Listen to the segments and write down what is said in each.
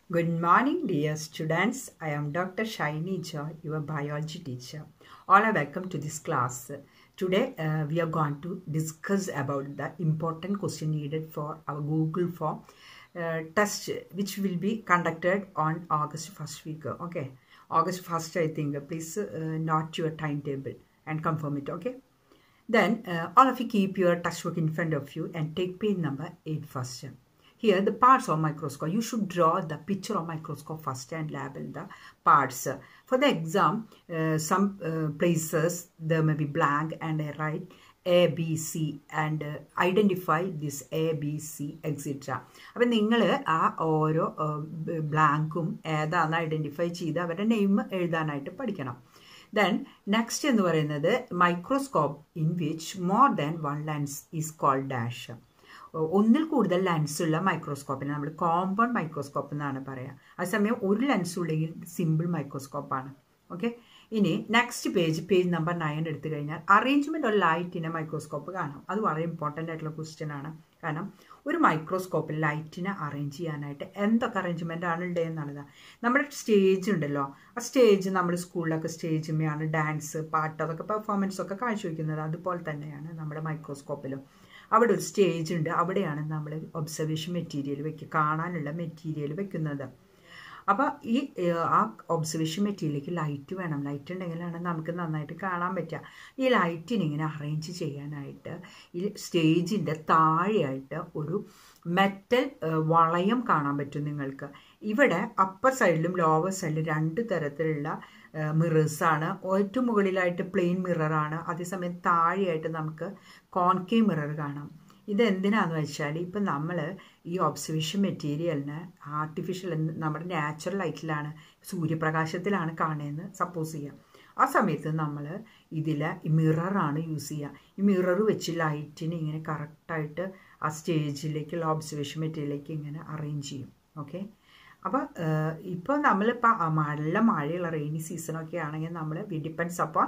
Good morning, dear students. I am Dr. Shaini Joy, your biology teacher. All are welcome to this class. Today, uh, we are going to discuss about the important question needed for our Google form uh, test, which will be conducted on August first week. Okay, August first, I think. Please uh, note your timetable and confirm it. Okay. Then uh, all of you keep your textbook in front of you and take page number 8 first. Here the parts of microscope. You should draw the picture of microscope first and label the parts. For the exam, uh, some uh, places there may be blank and I write A, B, C and uh, identify this A, B, C, etc. അപ്പം നിങ്ങൾ ആ ഓരോ ബ്ലാങ്കും ഏതാണെന്ന് identify ചെയ്ത് അവരുടെ name എഴുതാനായിട്ട് പഠിക്കണം then next എന്ന് പറയുന്നത് microscope in which more than one lens is called dash ഒന്നിൽ കൂടുതൽ ലെൻസ് ഉള്ള മൈക്രോസ്കോപ്പിനെ നമ്മൾ കോമ്പൗണ്ട് മൈക്രോസ്കോപ്പ് എന്നാണ് പറയുക അതേസമയം ഒരു ലെൻസ് ഉള്ളെങ്കിൽ സിമ്പിൾ മൈക്രോസ്കോപ്പാണ് ഓക്കെ ഇനി next page page number nine എടുത്തു കഴിഞ്ഞാൽ അറേഞ്ച്മെൻറ്റ് ഓഫ് ലൈറ്റിനെ മൈക്രോസ്കോപ്പ് കാണാം അത് വളരെ ഇമ്പോർട്ടൻ്റ് ആയിട്ടുള്ള ക്വസ്റ്റ്യൻ ആണ് കാരണം ഒരു മൈക്രോസ്കോപ്പിൽ ലൈറ്റിനെ അറേഞ്ച് ചെയ്യാനായിട്ട് എന്തൊക്കെ അറേഞ്ച്മെൻ്റ് ആണ് ഉള്ളതെന്നുള്ളത് നമ്മുടെ സ്റ്റേജ് ഉണ്ടല്ലോ ആ സ്റ്റേജ് നമ്മൾ സ്കൂളിലൊക്കെ സ്റ്റേജിന്മേയാണ് ഡാൻസ് പാട്ട് അതൊക്കെ പെർഫോമൻസ് ഒക്കെ കാഴ്ചവെക്കുന്നത് അതുപോലെ തന്നെയാണ് നമ്മുടെ മൈക്രോസ്കോപ്പിലും അവിടെ ഒരു സ്റ്റേജ് ഉണ്ട് അവിടെയാണ് നമ്മൾ ഒബ്സർവേഷൻ മെറ്റീരിയൽ വെക്കുക കാണാനുള്ള മെറ്റീരിയൽ വെക്കുന്നത് അപ്പോൾ ഈ ആ ഒബ്സർവേഷൻ മെറ്റീരിയലിലേക്ക് ലൈറ്റ് വേണം ലൈറ്റ് ഉണ്ടെങ്കിലാണ് നമുക്ക് നന്നായിട്ട് കാണാൻ പറ്റുക ഈ ലൈറ്റിനെ ഇങ്ങനെ അറേഞ്ച് ചെയ്യാനായിട്ട് ഈ സ്റ്റേജിൻ്റെ താഴെയായിട്ട് ഒരു മെറ്റൽ വളയം കാണാൻ പറ്റും നിങ്ങൾക്ക് ഇവിടെ അപ്പർ സൈഡിലും ലോവർ സൈഡിലും രണ്ട് തരത്തിലുള്ള മിറേഴ്സാണ് ഏറ്റവും മുകളിലായിട്ട് പ്ലെയിൻ മിററാണ് അതേസമയം താഴെയായിട്ട് നമുക്ക് കോൺകേവ് മിറർ കാണാം ഇതെന്തിനാന്ന് വെച്ചാൽ ഇപ്പം നമ്മൾ ഈ ഒബ്സർവേഷൻ മെറ്റീരിയലിന് ആർട്ടിഫിഷ്യൽ നമ്മുടെ നാച്ചുറൽ ലൈറ്റിലാണ് സൂര്യപ്രകാശത്തിലാണ് കാണുന്നതെന്ന് സപ്പോസ് ചെയ്യാം ആ സമയത്ത് നമ്മൾ ഇതിൽ മിററാണ് യൂസ് ചെയ്യുക ഈ മിറർ വെച്ച് ലൈറ്റിന് ഇങ്ങനെ കറക്റ്റായിട്ട് ആ സ്റ്റേജിലേക്കുള്ള ഒബ്സർവേഷൻ മെറ്റീരിയലിലേക്ക് ഇങ്ങനെ അറേഞ്ച് ചെയ്യും ഓക്കെ അപ്പോൾ ഇപ്പോൾ നമ്മളിപ്പോൾ നല്ല മഴയുള്ള റെയിനി സീസണൊക്കെ ആണെങ്കിൽ നമ്മൾ വി ഡിപ്പെൻഡ്സ് അപ്പോൾ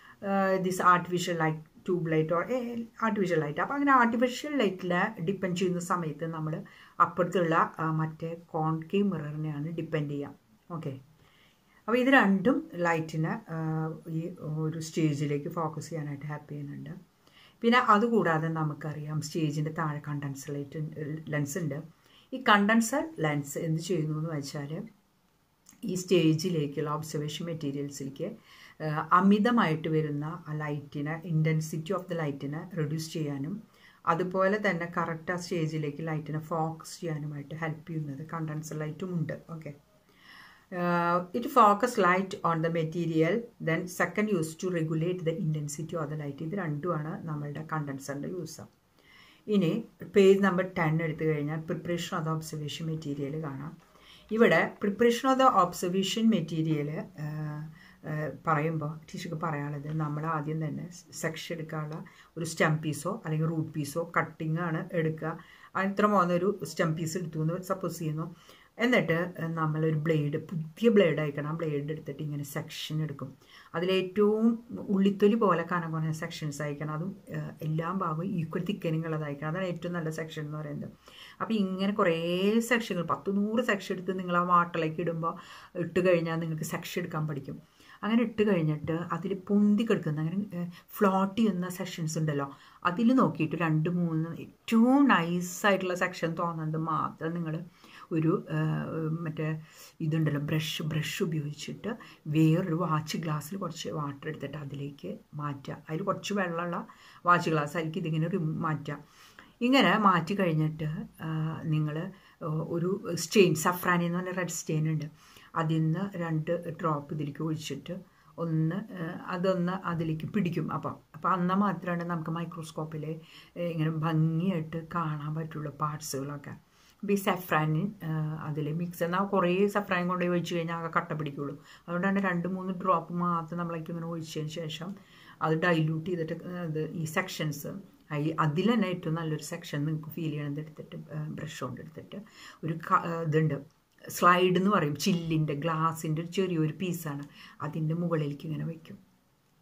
this artificial light tube light or artificial light അപ്പോൾ അങ്ങനെ ആർട്ടിഫിഷ്യൽ ലൈറ്റിൽ ഡിപ്പെൻഡ് ചെയ്യുന്ന സമയത്ത് നമ്മൾ അപ്പുറത്തുള്ള മറ്റേ കോൺകേവ് മിററിനെയാണ് ഡിപ്പെൻഡ് ചെയ്യുക ഓക്കെ അപ്പോൾ ഇത് രണ്ടും ലൈറ്റിനെ ഈ ഒരു സ്റ്റേജിലേക്ക് ഫോക്കസ് ചെയ്യാനായിട്ട് ഹെൽപ്പ് ചെയ്യുന്നുണ്ട് പിന്നെ അതുകൂടാതെ നമുക്കറിയാം സ്റ്റേജിൻ്റെ താഴെ കണ്ടൻസർ ലൈറ്റ് ലെൻസ് ഉണ്ട് ഈ കണ്ടൻസർ ലെൻസ് എന്ത് ചെയ്യുന്നു എന്ന് വെച്ചാൽ ഈ സ്റ്റേജിലേക്കുള്ള ഒബ്സർവേഷൻ മെറ്റീരിയൽസിലേക്ക് അമിതമായിട്ട് വരുന്ന ആ ലൈറ്റിനെ ഇൻറ്റൻസിറ്റി ഓഫ് ദ ലൈറ്റിനെ റെഡ്യൂസ് ചെയ്യാനും അതുപോലെ തന്നെ കറക്റ്റ് ആ സ്റ്റേജിലേക്ക് ലൈറ്റിനെ ഫോക്കസ് ചെയ്യാനുമായിട്ട് ഹെൽപ്പ് ചെയ്യുന്നത് കണ്ടൻസർ ലൈറ്റും ഉണ്ട് okay it focus light on the material then second use to regulate the intensity of the light ഇത് രണ്ടുമാണ് നമ്മളുടെ കണ്ടൻസറിൻ്റെ യൂസ് ഇനി പേജ് നമ്പർ ടെൻ എടുത്തു കഴിഞ്ഞാൽ preparation of the observation material കാണാം ഇവിടെ preparation of the observation material പറയുമ്പോൾ ടീച്ചർക്ക് പറയാനുള്ളത് നമ്മൾ ആദ്യം തന്നെ സെക്ഷൻ എടുക്കാനുള്ള ഒരു സ്റ്റെം പീസോ അല്ലെങ്കിൽ റൂട്ട് പീസോ കട്ടിംഗ് ആണ് എടുക്കുക ഇത്ര പോകുന്നൊരു സ്റ്റെം പീസ് എടുത്തു എന്ന് സപ്പോസ് ചെയ്യുന്നു എന്നിട്ട് നമ്മളൊരു ബ്ലേഡ് പുതിയ ബ്ലേഡ് അയക്കണം ആ ബ്ലേഡ് എടുത്തിട്ട് ഇങ്ങനെ സെക്ഷൻ എടുക്കും അതിലേറ്റവും ഉള്ളിത്തൊലി പോലെ കനം കുറഞ്ഞ സെക്ഷൻസ് അയക്കണം അതും എല്ലാ ഭാഗവും ഈക്വൽ തിക്കനിങ് ഉള്ളത് അയക്കണം അതാണ് ഏറ്റവും നല്ല സെക്ഷൻ എന്ന് പറയുന്നത് അപ്പോൾ ഇങ്ങനെ കുറേ സെക്ഷനുകൾ പത്ത് നൂറ് സെക്ഷൻ എടുത്ത് നിങ്ങൾ ആ വാട്ടറിലേക്ക് ഇടുമ്പോൾ ഇട്ട് കഴിഞ്ഞാൽ നിങ്ങൾക്ക് സെക്ഷൻ എടുക്കാൻ പഠിക്കും അങ്ങനെ ഇട്ട് കഴിഞ്ഞിട്ട് അതിൽ പൊന്തി കിടക്കുന്ന അങ്ങനെ ഫ്ലോട്ട് ചെയ്യുന്ന സെക്ഷൻസ് ഉണ്ടല്ലോ അതിൽ നോക്കിയിട്ട് രണ്ട് മൂന്ന് ഏറ്റവും നൈസായിട്ടുള്ള സെക്ഷൻ തോന്നുന്നത് മാത്രം നിങ്ങൾ ഒരു മറ്റേ ഇതുണ്ടല്ലോ ബ്രഷ് ബ്രഷ് ഉപയോഗിച്ചിട്ട് വേറൊരു വാച്ച് ഗ്ലാസ്സിൽ കുറച്ച് വാട്ടർ എടുത്തിട്ട് അതിലേക്ക് മാറ്റുക അതിൽ കുറച്ച് വെള്ളമുള്ള വാച്ച് ഗ്ലാസ് അതിലേക്ക് ഇതിങ്ങനെ ഒരു മാറ്റുക ഇങ്ങനെ മാറ്റി കഴിഞ്ഞിട്ട് നിങ്ങൾ ഒരു സ്റ്റെയിൻ സഫ്രാനി എന്ന് പറഞ്ഞ റെഡ് സ്റ്റെയിൻ ഉണ്ട് അതിൽ നിന്ന് രണ്ട് ഡ്രോപ്പ് ഇതിലേക്ക് ഒഴിച്ചിട്ട് ഒന്ന് അതൊന്ന് അതിലേക്ക് പിടിക്കും അപ്പം അപ്പം എന്നാൽ മാത്രമാണ് നമുക്ക് മൈക്രോസ്കോപ്പിൽ ഇങ്ങനെ ഭംഗിയായിട്ട് കാണാൻ പറ്റുള്ളൂ പാർട്സുകളൊക്കെ അപ്പോൾ ഈ സഫ്രാനിൻ അതിൽ മിക്സ് എന്നാൽ കുറേ സഫ്രാൻ കൊണ്ട് ഒഴിച്ച് കഴിഞ്ഞാൽ ആകെ കട്ട പിടിക്കുള്ളൂ അതുകൊണ്ടാണ് രണ്ട് മൂന്ന് ഡ്രോപ്പ് മാത്രം നമ്മളേക്ക് ഇങ്ങനെ ഒഴിച്ചതിന് ശേഷം അത് ഡൈല്യൂട്ട് ചെയ്തിട്ട് ഇത് ഈ സെക്ഷൻസ് അതിൽ തന്നെ ഏറ്റവും നല്ലൊരു സെക്ഷൻ നിങ്ങൾക്ക് ഫീൽ ചെയ്യണത് എടുത്തിട്ട് ബ്രഷ് കൊണ്ട് എടുത്തിട്ട് ഒരു ഇതുണ്ട് സ്ലൈഡ് എന്ന് പറയും ചില്ലിൻ്റെ ഗ്ലാസിൻ്റെ ഒരു ചെറിയൊരു പീസാണ് അതിൻ്റെ മുകളിലേക്ക് ഇങ്ങനെ വയ്ക്കും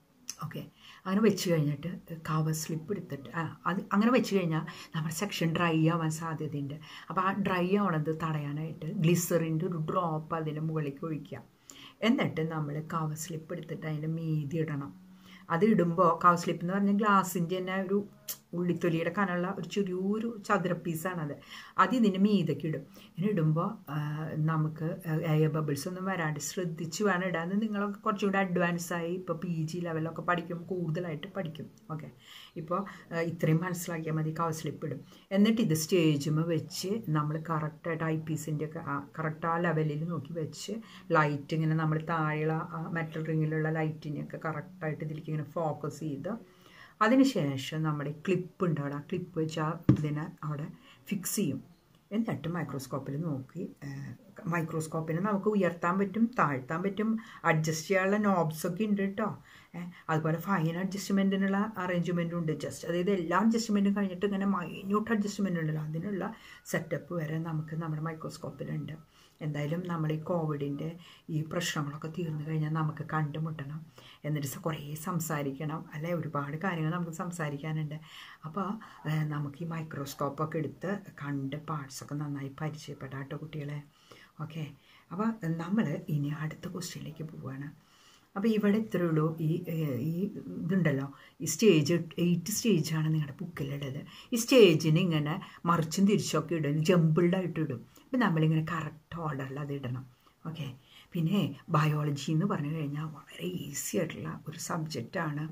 ഓക്കെ അങ്ങനെ വെച്ച് കഴിഞ്ഞിട്ട് കവർ സ്ലിപ്പ് എടുത്തിട്ട് ആ അത് അങ്ങനെ വെച്ച് കഴിഞ്ഞാൽ നമ്മുടെ സെക്ഷൻ ഡ്രൈ ആവാൻ സാധ്യതയുണ്ട് അപ്പോൾ ആ ഡ്രൈ ആവണത് തടയാനായിട്ട് ഗ്ലിസറിൻ്റെ ഒരു ഡ്രോപ്പ് അതിൻ്റെ മുകളിലേക്ക് ഒഴിക്കുക എന്നിട്ട് നമ്മൾ കവർ സ്ലിപ്പ് എടുത്തിട്ട് അതിൻ്റെ മീതി ഇടണം അത് ഇടുമ്പോൾ കവർ സ്ലിപ്പ് എന്ന് പറഞ്ഞാൽ ഗ്ലാസിൻ്റെ തന്നെ ഒരു ഉള്ളിത്തൊലിയുടെ കനുള്ള ഒരു ചെറിയൊരു ചതുര പീസാണത് അത് ഇതിൻ്റെ മീതൊക്കെ ഇടും ഇങ്ങനെ ഇടുമ്പോൾ നമുക്ക് എയർ ബബിൾസ് ഒന്നും വരാണ്ട് ശ്രദ്ധിച്ച് വേണം ഇടാൻ നിങ്ങളൊക്കെ കുറച്ചും കൂടി അഡ്വാൻസ് ആയി ഇപ്പോൾ പി ജി ലെവലൊക്കെ പഠിക്കും കൂടുതലായിട്ട് പഠിക്കും ഓക്കെ ഇപ്പോൾ ഇത്രയും മനസ്സിലാക്കിയാൽ മതി കവർ സ്ലിപ്പ് ഇടും എന്നിട്ട് ഇത് സ്റ്റേജുമ്പോൾ വെച്ച് നമ്മൾ കറക്റ്റായിട്ട് ഐ പീസിൻ്റെ ഒക്കെ കറക്റ്റ് ആ ലെവലിൽ നോക്കി വെച്ച് ലൈറ്റ് ഇങ്ങനെ നമ്മൾ താഴെയുള്ള മെറ്റൽ റിങ്ങിലുള്ള ലൈറ്റിനെയൊക്കെ കറക്റ്റായിട്ട് ഇതിലേക്ക് ഇങ്ങനെ ഫോക്കസ് ചെയ്ത് അതിനുശേഷം നമ്മുടെ ക്ലിപ്പ് ഉണ്ട് അവിടെ ആ ക്ലിപ്പ് വെച്ച് ആ ഇതിനെ അവിടെ ഫിക്സ് ചെയ്യും എന്നിട്ട് മൈക്രോസ്കോപ്പിൽ നോക്കി മൈക്രോസ്കോപ്പിനെ നമുക്ക് ഉയർത്താൻ പറ്റും താഴ്ത്താൻ പറ്റും അഡ്ജസ്റ്റ് ചെയ്യാനുള്ള നോബ്സ് ഒക്കെ ഉണ്ട് കേട്ടോ അതുപോലെ ഫൈൻ അഡ്ജസ്റ്റ്മെൻറ്റിനുള്ള അറേഞ്ച്മെൻറ്റും ഉണ്ട് ജസ്റ്റ് അതായത് എല്ലാ അഡ്ജസ്റ്റ്മെൻറ്റും കഴിഞ്ഞിട്ട് ഇങ്ങനെ മൈന്യൂട്ട് അഡ്ജസ്റ്റ്മെൻ്റ് ഉണ്ടല്ലോ അതിനുള്ള സെറ്റപ്പ് വരെ നമുക്ക് നമ്മുടെ മൈക്രോസ്കോപ്പിലുണ്ട് എന്തായാലും നമ്മൾ ഈ കോവിഡിൻ്റെ ഈ പ്രശ്നങ്ങളൊക്കെ തീർന്നു കഴിഞ്ഞാൽ നമുക്ക് കണ്ടുമുട്ടണം എന്നിട്ട് കുറേ സംസാരിക്കണം അല്ലെ ഒരുപാട് കാര്യങ്ങൾ നമുക്ക് സംസാരിക്കാനുണ്ട് അപ്പോൾ നമുക്ക് ഈ മൈക്രോസ്കോപ്പൊക്കെ എടുത്ത് കണ്ട് പാർട്സൊക്കെ നന്നായി പരിചയപ്പെടാം കേട്ടോ കുട്ടികളെ ഓക്കെ അപ്പോൾ നമ്മൾ ഇനി അടുത്ത ക്വസ്റ്റ്യനിലേക്ക് പോവുകയാണ് അപ്പോൾ ഇവിടെ ഇത്രയേ ഉള്ളൂ ഈ ഈ ഇതുണ്ടല്ലോ ഈ സ്റ്റേജ് എയ്റ്റ് സ്റ്റേജാണ് നിങ്ങളുടെ ബുക്കിലുള്ളത് ഈ സ്റ്റേജിന് ഇങ്ങനെ മറിച്ചും തിരിച്ചൊക്കെ ഇടും ജമ്പിൾഡായിട്ട് ഇടും അപ്പം നമ്മളിങ്ങനെ കറക്റ്റ് ഓർഡറിൽ അത് ഇടണം ഓക്കെ പിന്നെ ബയോളജി എന്ന് പറഞ്ഞു കഴിഞ്ഞാൽ വളരെ ഈസി ആയിട്ടുള്ള ഒരു സബ്ജക്റ്റാണ്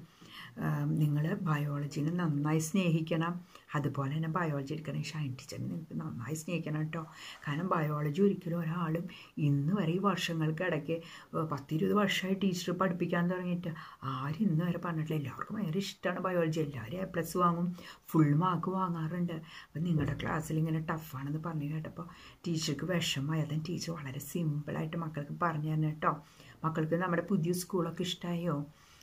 നിങ്ങൾ ബയോളജീനെ നന്നായി സ്നേഹിക്കണം അതുപോലെ തന്നെ ബയോളജി എടുക്കണേ ഷൈൻ ടീച്ചറിനെ നിങ്ങൾക്ക് നന്നായി സ്നേഹിക്കണം കേട്ടോ കാരണം ബയോളജി ഒരിക്കലും ഒരാളും ഇന്ന് വരെ ഈ വർഷങ്ങൾക്ക് ഇടയ്ക്ക് പത്തിരുപത് വർഷമായി ടീച്ചർ പഠിപ്പിക്കാൻ തുടങ്ങിയിട്ട് ആരും ഇന്ന് വരെ പറഞ്ഞിട്ടില്ല എല്ലാവർക്കും ഭയങ്കര ഇഷ്ടമാണ് ബയോളജി എല്ലാവരും എ പ്ലസ് വാങ്ങും ഫുൾ മാർക്ക് വാങ്ങാറുണ്ട് അപ്പം നിങ്ങളുടെ ക്ലാസ്സിൽ ഇങ്ങനെ ടഫാണെന്ന് പറഞ്ഞു കേട്ടപ്പോൾ ടീച്ചർക്ക് വിഷമമായി അതും ടീച്ചർ വളരെ സിമ്പിളായിട്ട് മക്കൾക്ക് പറഞ്ഞു തന്നെ കേട്ടോ മക്കൾക്ക് നമ്മുടെ പുതിയ സ്കൂളൊക്കെ ഇഷ്ടമായോ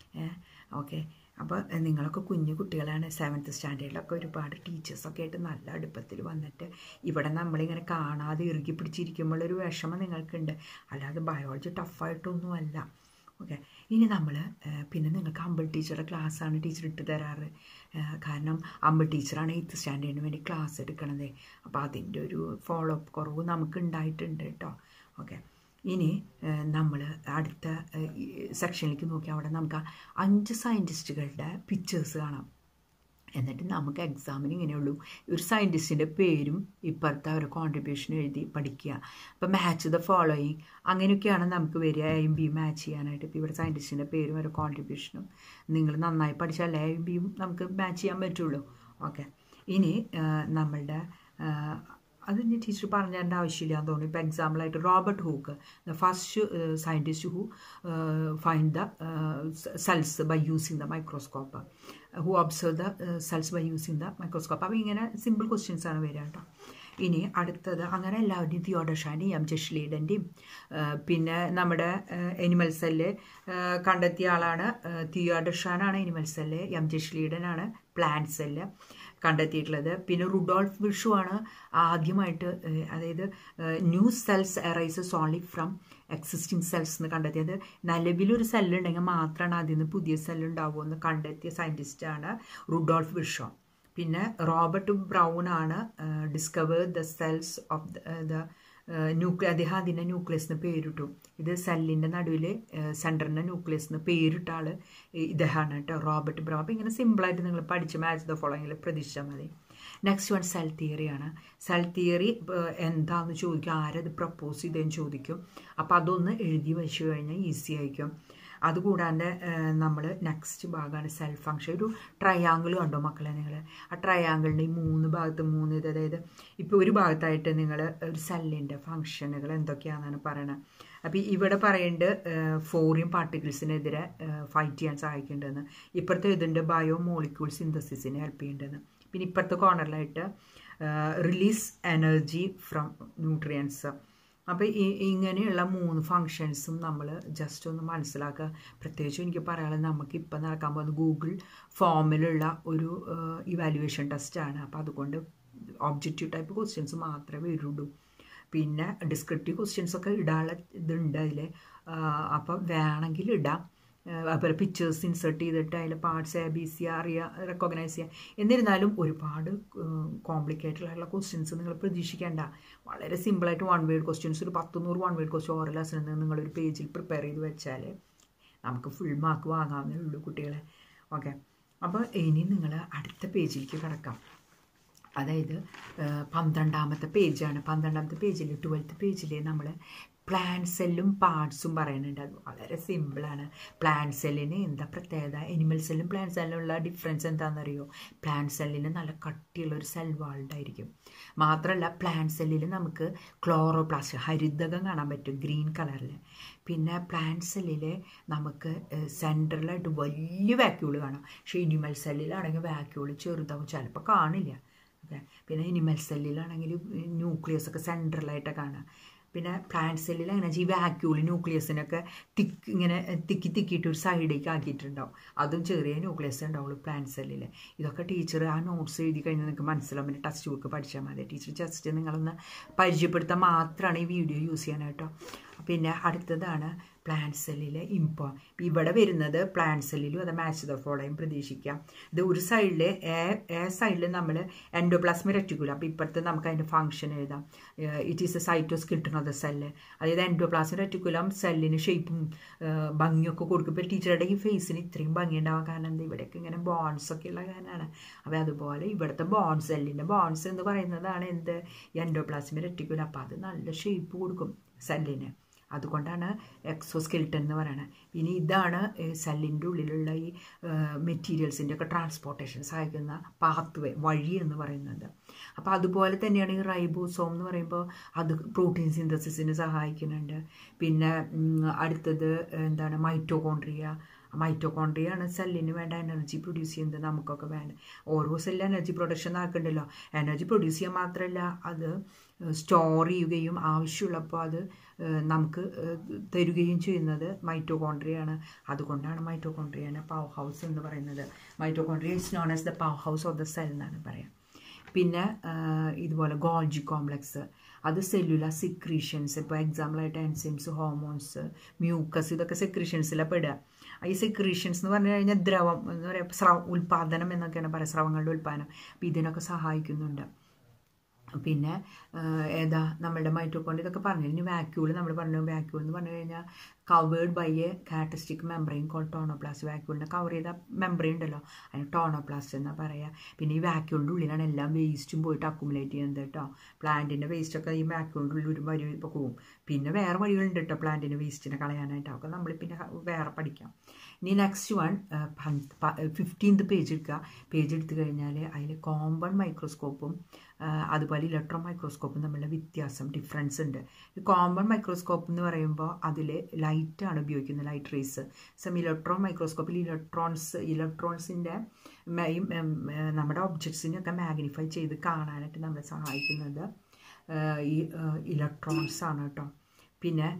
ഓക്കെ അപ്പോൾ നിങ്ങളൊക്കെ കുഞ്ഞു കുട്ടികളാണ് സെവൻത്ത് സ്റ്റാൻഡേർഡിലൊക്കെ ഒരുപാട് ടീച്ചേഴ്സൊക്കെ ആയിട്ട് നല്ല അടുപ്പത്തിൽ വന്നിട്ട് ഇവിടെ നമ്മളിങ്ങനെ കാണാതെ ഇറുകി പിടിച്ചിരിക്കുമ്പോഴൊരു വിഷമം നിങ്ങൾക്കുണ്ട് അല്ലാതെ ബയോളജി ടഫായിട്ടൊന്നുമല്ല ഓക്കെ ഇനി നമ്മൾ പിന്നെ നിങ്ങൾക്ക് അമ്പിൾ ടീച്ചറുടെ ക്ലാസ്സാണ് ടീച്ചർ ഇട്ട് തരാറ് കാരണം അമ്പിൾ ടീച്ചറാണ് എയ്ത്ത് സ്റ്റാൻഡേർഡിന് വേണ്ടി ക്ലാസ് എടുക്കണത് അപ്പോൾ അതിൻ്റെ ഒരു ഫോളോ അപ്പ് കുറവ് നമുക്ക് ഉണ്ടായിട്ടുണ്ട് കേട്ടോ ഓക്കെ ഇനി നമ്മൾ അടുത്ത സെക്ഷനിലേക്ക് നോക്കി അവിടെ നമുക്ക് അഞ്ച് സയൻറ്റിസ്റ്റുകളുടെ പിക്ചേഴ്സ് കാണാം എന്നിട്ട് നമുക്ക് എക്സാമിന് ഇങ്ങനെയുള്ളൂ ഒരു സയൻറ്റിസ്റ്റിൻ്റെ പേരും ഇപ്പുറത്തെ ഒരു കോൺട്രിബ്യൂഷൻ എഴുതി പഠിക്കുക അപ്പോൾ മാച്ച് ദ ഫോളോയിങ് അങ്ങനെയൊക്കെയാണ് നമുക്ക് വരിക എയും ബിയും മാച്ച് ചെയ്യാനായിട്ട് ഇപ്പോൾ ഇവിടെ സയൻറ്റിസ്റ്റിൻ്റെ പേരും ഒരു കോൺട്രിബ്യൂഷനും നിങ്ങൾ നന്നായി പഠിച്ചാൽ എയും ബിയും നമുക്ക് മാച്ച് ചെയ്യാൻ പറ്റുള്ളൂ ഓക്കെ ഇനി നമ്മളുടെ അത് ഇനി ടീച്ചർ പറഞ്ഞു തരേണ്ട ആവശ്യമില്ല എന്ന് തോന്നുന്നു ഇപ്പോൾ എക്സാമ്പിളായിട്ട് Robert Hooke the first scientist who find the cells by using the microscope who observe the cells by using the microscope അപ്പോൾ ഇങ്ങനെ സിമ്പിൾ ക്വസ്റ്റ്യൻസ് ആണ് വരിക കേട്ടോ ഇനി അടുത്തത് അങ്ങനെ എല്ലാവരുടെയും തിയോഡഷാൻ്റെയും എം ജഷ്ലീഡൻ്റെയും പിന്നെ നമ്മുടെ എനിമൽ സെല്ല് കണ്ടെത്തിയ ആളാണ് തിയോഡഷാനാണ് എനിമൽ സെല്ല് എം ജഷ്ലീഡനാണ് പ്ലാന്റ് സെല്ല് കണ്ടെത്തിയിട്ടുള്ളത് പിന്നെ റുഡോൾഫ് വിഷു ആണ് ആദ്യമായിട്ട് അതായത് new cells arises only from existing cells എന്ന് കണ്ടെത്തിയത് നിലവിലൊരു സെല്ലുണ്ടെങ്കിൽ മാത്രമാണ് അതിൽ നിന്ന് പുതിയ സെല്ലുണ്ടാവുമെന്ന് കണ്ടെത്തിയ സയൻറ്റിസ്റ്റാണ് റുഡോൾഫ് വിഷോ പിന്നെ റോബർട്ട് ബ്രൗൺ ആണ് discover the cells of the nuclei അദ്ദേഹം അതിൻ്റെ ന്യൂക്ലിയസ് എന്ന് പേരിട്ടു ഇത് സെല്ലിൻ്റെ നടുവിൽ സെൻറ്ററിൻ്റെ ന്യൂക്ലിയസ് എന്ന് പേരിട്ട ആൾ ഇദ്ദേഹമാണ് കേട്ടോ റോബർട്ട് ബ്രൗൺ അപ്പോൾ ഇങ്ങനെ സിമ്പിളായിട്ട് നിങ്ങൾ പഠിച്ച് മാച്ച് ദ ഫോളോയിങ്ങിൽ പ്രതീക്ഷിച്ചാൽ മതി നെക്സ്റ്റ് വൺ സെൽ തിയറിയാണ് സെൽ തിയറി എന്താണെന്ന് ചോദിക്കും ആരത് പ്രപ്പോസ് ചെയ്തതെന്ന് ചോദിക്കും അപ്പോൾ അതൊന്ന് എഴുതി വെച്ച് കഴിഞ്ഞാൽ ഈസി ആയിരിക്കും അതുകൂടാണ്ട് നമ്മൾ നെക്സ്റ്റ് ഭാഗമാണ് സെൽഫ് ഫങ്ഷൻ ഒരു ട്രയാങ്കിൾ കണ്ടോ മക്കളെ നിങ്ങൾ ആ ട്രയാങ്കിളിൻ്റെ ഈ മൂന്ന് ഭാഗത്ത് മൂന്ന് ഇത് അതായത് ഇപ്പോൾ ഒരു ഭാഗത്തായിട്ട് നിങ്ങൾ ഒരു സെല്ലിൻ്റെ ഫങ്ഷനുകൾ എന്തൊക്കെയാണെന്നാണ് പറയണത് അപ്പോൾ ഇവിടെ പറയുന്നുണ്ട് ഫോറിൻ പാർട്ടിക്കിൾസിനെതിരെ ഫൈറ്റ് ചെയ്യാൻ സഹായിക്കുന്നുണ്ടെന്ന് ഇപ്പുറത്തെ ഇതുണ്ട് ബയോ മോളിക്യൂൾ സിന്തസിസിനെ ഹെൽപ്പ് ചെയ്യുന്നുണ്ടെന്ന് പിന്നെ ഇപ്പുറത്തെ കോർണറിലായിട്ട് റിലീസ് എനർജി ഫ്രം ന്യൂട്രിയൻസ് അപ്പോൾ ഈ ഇങ്ങനെയുള്ള മൂന്ന് ഫങ്ഷൻസും നമ്മൾ ജസ്റ്റ് ഒന്ന് മനസ്സിലാക്കുക പ്രത്യേകിച്ചും എനിക്ക് പറയാനുള്ളത് നമുക്ക് ഇപ്പം നടക്കാൻ പോകുന്ന ഗൂഗിൾ ഫോമിലുള്ള ഒരു ഇവാലുവേഷൻ ടെസ്റ്റാണ് അപ്പോൾ അതുകൊണ്ട് ഒബ്ജക്റ്റീവ് ടൈപ്പ് ക്വസ്റ്റ്യൻസ് മാത്രമേ വരുള്ളൂ പിന്നെ ഡിസ്ക്രിപ്റ്റീവ് ക്വസ്റ്റ്യൻസ് ഒക്കെ ഇടാനുള്ള ഇതുണ്ട് അതിൽ അപ്പോൾ വേണമെങ്കിൽ ഇടാം അതുപോലെ പിക്ചേഴ്സ് ഇൻസേർട്ട് ചെയ്തിട്ട് അതിൽ പാർട്സ് എ ബി സി അറിയുക റെക്കഗ്നൈസ് ചെയ്യുക എന്നിരുന്നാലും ഒരുപാട് കോംപ്ലിക്കേറ്റഡ് ആയിട്ടുള്ള ക്വസ്റ്റ്യൻസ് നിങ്ങൾ പ്രതീക്ഷിക്കേണ്ട വളരെ സിമ്പിളായിട്ട് വൺ വേർഡ് ക്വസ്റ്റ്യൻസ് ഒരു പത്ത് നൂറ് വൺ വേർഡ് ക്വസ്റ്റ്യൻ ഓരോ ലെസണിൽ നിന്ന് നിങ്ങളൊരു പേജിൽ പ്രിപ്പയർ ചെയ്ത് വെച്ചാൽ നമുക്ക് ഫുൾ മാർക്ക് വാങ്ങാവുന്നേ ഉള്ളൂ കുട്ടികളെ ഓക്കെ അപ്പോൾ ഇനി നിങ്ങൾ അടുത്ത പേജിലേക്ക് കിടക്കാം അതായത് പന്ത്രണ്ടാമത്തെ പേജാണ് പന്ത്രണ്ടാമത്തെ പേജിൽ ട്വൽത്ത് പേജിൽ നമ്മൾ പ്ലാൻ സെല്ലും പാർട്സും പറയുന്നുണ്ട് അത് വളരെ സിമ്പിളാണ് പ്ലാൻ സെല്ലിന് എന്താ പ്രത്യേകത എനിമൽ സെല്ലും പ്ലാൻ സെല്ലിനുള്ള ഡിഫറൻസ് എന്താണെന്നറിയോ പ്ലാൻ സെല്ലിന് നല്ല കട്ടിയുള്ള ഒരു സെൽ വാൾഡായിരിക്കും മാത്രമല്ല പ്ലാൻ സെല്ലിൽ നമുക്ക് ക്ലോറോപ്ലാസ്റ്റ് ഹരിതകം കാണാൻ പറ്റും ഗ്രീൻ കളറിൽ പിന്നെ പ്ലാൻ സെല്ലിൽ നമുക്ക് സെൻട്രലായിട്ട് വലിയ വാക്യൂൾ കാണാം പക്ഷേ ഇനിമൽ സെല്ലിലാണെങ്കിൽ വാക്യൂൾ ചെറുതാവും ചിലപ്പോൾ കാണില്ല ഓക്കെ പിന്നെ ഇനിമൽ സെല്ലിലാണെങ്കിൽ ന്യൂക്ലിയസ് ഒക്കെ സെൻട്രലായിട്ട് കാണാം പിന്നെ പ്ലാന്റ് സെല്ലിൽ അങ്ങനെ ഈ വാക്യൂള് ന്യൂക്ലിയസിനൊക്കെ തിക്ക് ഇങ്ങനെ തിക്കി തിക്കിയിട്ട് ഒരു സൈഡിലേക്ക് ആക്കിയിട്ടുണ്ടാവും അതും ചെറിയ ന്യൂക്ലിയസ് ഉണ്ടാവുള്ളൂ പ്ലാന്റ് സെല്ലിൽ ഇതൊക്കെ ടീച്ചർ ആ നോട്ട്സ് എഴുതി കഴിഞ്ഞാൽ നിങ്ങൾക്ക് മനസ്സിലാവും പിന്നെ ടെക്സ്റ്റ് ബുക്ക് പഠിച്ചാൽ മതി ടീച്ചർ ജസ്റ്റ് നിങ്ങളൊന്ന് പരിചയപ്പെടുത്താൻ മാത്രമാണ് ഈ വീഡിയോ യൂസ് ചെയ്യാനായിട്ടോ പിന്നെ അടുത്തതാണ് പ്ലാന്റ് സെല്ലിലെ ഇമ്പോ ഇവിടെ വരുന്നത് പ്ലാന്റ് സെല്ലിലും അത് മാച്ച് ദ ഫോളോയും പ്രതീക്ഷിക്കാം ഇത് ഒരു സൈഡിൽ എ എ സൈഡിൽ നമ്മൾ എൻഡോപ്ലാസ്മ റെറ്റിക്കുലം അപ്പോൾ ഇപ്പോഴത്തെ നമുക്ക് അതിൻ്റെ ഫംഗ്ഷൻ എഴുതാം ഇറ്റ് ഈസ് എ സൈറ്റോസ് കിട്ടുന്നത് സെല്ല് അതായത് എൻഡോപ്ലാസ്മ റെറ്റിക്കുലം സെല്ലിന് ഷേപ്പും ഭംഗിയൊക്കെ കൊടുക്കും ഇപ്പോൾ ടീച്ചറുടെ ഈ ഫേസിന് ഇത്രയും ഭംഗി ഉണ്ടാവാൻ കാരണം എന്താ ഇവിടെയൊക്കെ ഇങ്ങനെ ബോൺസ് ഒക്കെ ഉള്ള കാരണമാണ് അപ്പോൾ അതുപോലെ ഇവിടുത്തെ ബോൺസ് സെല്ലിൻ്റെ ബോൺസ് എന്ന് പറയുന്നതാണ് എന്ത് എൻഡോപ്ലാസ്മ റെറ്റിക്കുലം അപ്പോൾ അത് നല്ല ഷേപ്പ് കൊടുക്കും സെല്ലിന് അതുകൊണ്ടാണ് എക്സോസ്കെൽട്ടൻ എന്ന് പറയുന്നത് പിന്നെ ഇതാണ് സെല്ലിൻ്റെ ഉള്ളിലുള്ള ഈ മെറ്റീരിയൽസിൻ്റെ ഒക്കെ ട്രാൻസ്പോർട്ടേഷൻ സഹായിക്കുന്ന പാത്ത് വേ വഴി എന്ന് പറയുന്നത് അപ്പോൾ അതുപോലെ തന്നെയാണ് ഈ റൈബോസോം എന്ന് പറയുമ്പോൾ അത് പ്രോട്ടീൻ സിന്തസിസിന് സഹായിക്കുന്നുണ്ട് പിന്നെ അടുത്തത് എന്താണ് മൈറ്റോകോൺട്രിയ മൈറ്റോകോൺട്രിയാണ് സെല്ലിന് വേണ്ട എനർജി പ്രൊഡ്യൂസ് ചെയ്യുന്നത് നമുക്കൊക്കെ വേണ്ട ഓരോ സെല്ല് എനർജി പ്രൊഡക്ഷൻ ആക്കണ്ടല്ലോ എനർജി പ്രൊഡ്യൂസ് ചെയ്യാൻ മാത്രമല്ല അത് സ്റ്റോർ ചെയ്യുകയും ആവശ്യമുള്ളപ്പോൾ അത് നമുക്ക് തരുകയും ചെയ്യുന്നത് മൈറ്റോകോൺട്രിയാണ് അതുകൊണ്ടാണ് മൈറ്റോകോൺട്രിയാണ് പവർ ഹൗസ് എന്ന് പറയുന്നത് mitochondria is known as the power house of the cell എന്നാണ് പറയാം പിന്നെ ഇതുപോലെ ഗോൾജി കോംപ്ലക്സ് അത് സെല്ലുലാർ സിക്രീഷൻസ് ഇപ്പോൾ എക്സാമ്പിളായിട്ട് എൻസിംസ് ഹോർമോൺസ് മ്യൂക്കസ് ഇതൊക്കെ സെക്രീഷൻസിലാണ് പെടുക ഈ സെക്രീഷൻസ് എന്ന് പറഞ്ഞു കഴിഞ്ഞാൽ ദ്രവം എന്ന് പറയുക സ്രവ ഉൽപ്പാദനം എന്നൊക്കെയാണ് പറയുക സ്രവങ്ങളുടെ ഉൽപ്പാദനം അപ്പോൾ ഇതിനൊക്കെ സഹായിക്കുന്നുണ്ട് പിന്നെ ഏതാ നമ്മളുടെ മൈറ്റോക്കോണ്ട് ഇതൊക്കെ പറഞ്ഞു ഇനി വാക്യൂൾ നമ്മൾ പറഞ്ഞു വാക്യൂൾ എന്ന് പറഞ്ഞു കഴിഞ്ഞാൽ കവേർഡ് ബൈ എ കാറ്റസ്റ്റിക് മെമ്പറൈൻ കോൾ ടോണോപ്ലാസ്റ്റ് വാക്യൂളിനെ കവർ ചെയ്ത മെമ്പറൈൻ ഉണ്ടല്ലോ അതിന് ടോണോപ്ലാസ്റ്റ് എന്നാ പറയുക പിന്നെ ഈ വാക്യൂളിൻ്റെ ഉള്ളിലാണ് എല്ലാം വേസ്റ്റും പോയിട്ട് അക്കുമുലേറ്റ് ചെയ്യുന്നത് കേട്ടോ പ്ലാന്റിൻ്റെ വേസ്റ്റൊക്കെ ഈ വാക്യൂളിൻ്റെ ഉള്ളിൽ ഒരു വരി ഇപ്പോൾ പോകും പിന്നെ വേറെ വഴികളുണ്ട് കേട്ടോ പ്ലാന്റിൻ്റെ വേസ്റ്റിനെ കളയാനായിട്ട് അതൊക്കെ നമ്മൾ പിന്നെ വേറെ പഠിക്കാം ഇനി നെക്സ്റ്റ് വൺ ഫിഫ്റ്റീൻത് പേജ് എടുക്കുക പേജ് എടുത്തു കഴിഞ്ഞാൽ അതിൽ കോമ്പൺ മൈക്രോസ്കോപ്പും അതുപോലെ ഇലക്ട്രോൺ മൈക്രോസ്കോപ്പും തമ്മിലുള്ള വ്യത്യാസം ഡിഫറൻസ് ഉണ്ട് ഈ കോമ്പൺ മൈക്രോസ്കോപ്പ് എന്ന് പറയുമ്പോൾ അതിൽ ലൈറ്റാണ് ഉപയോഗിക്കുന്നത് ലൈറ്റ് റേസ് സം ഇലക്ട്രോൺ മൈക്രോസ്കോപ്പിൽ ഇലക്ട്രോൺസ് ഇലക്ട്രോൺസിൻ്റെ നമ്മുടെ ഒബ്ജക്ട്സിനെയൊക്കെ മാഗ്നിഫൈ ചെയ്ത് കാണാനായിട്ട് നമ്മളെ സഹായിക്കുന്നത് ഈ ഇലക്ട്രോൺസ് ആണ് കേട്ടോ പിന്നെ